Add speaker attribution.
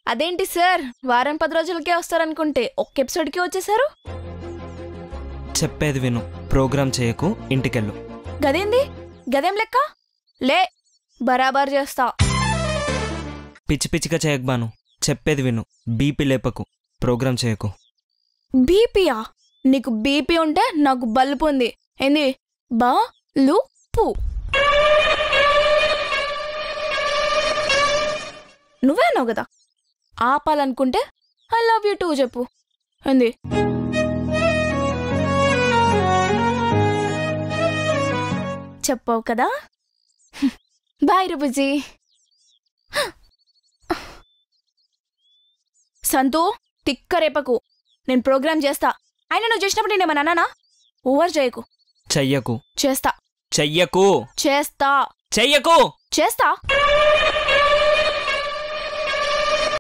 Speaker 1: అదేంటి సార్ వారం పది రోజులకే వస్తారనుకుంటే ఒక్క ఎపిసోడ్కి వచ్చేసారు
Speaker 2: చెప్పేది విను ప్రోగ్రామ్ చేయకు ఇంటికెళ్ళు
Speaker 1: గదేంది గదేం లెక్క లే బరాబర్ చేస్తా
Speaker 2: పిచ్చి పిచ్చిగా చేయకు బాను చెప్పేది విను బీపీ లేపకు ప్రోగ్రామ్ చేయకు
Speaker 1: బీపీయా నీకు బీపీ ఉంటే నాకు బల్బు ఉంది ఏంది బా లు పు నువ్వే అన్నావు కదా ఆపాలనుకుంటే ఐ లవ్ యూ టూ చెప్పు ఏంది చెప్పావు కదా బాయ్ రుబుజీ సంతు తిక్క రేపకు నేను ప్రోగ్రామ్ చేస్తా ఆయన నువ్వు చేసినప్పుడు నేను ఏమన్నా అన్నానా ఓవర్ చేయకు
Speaker 2: చెయ్యకు
Speaker 1: చేస్తా
Speaker 2: చెయ్యకు
Speaker 1: చేస్తా
Speaker 2: చెయ్యకు
Speaker 1: చేస్తా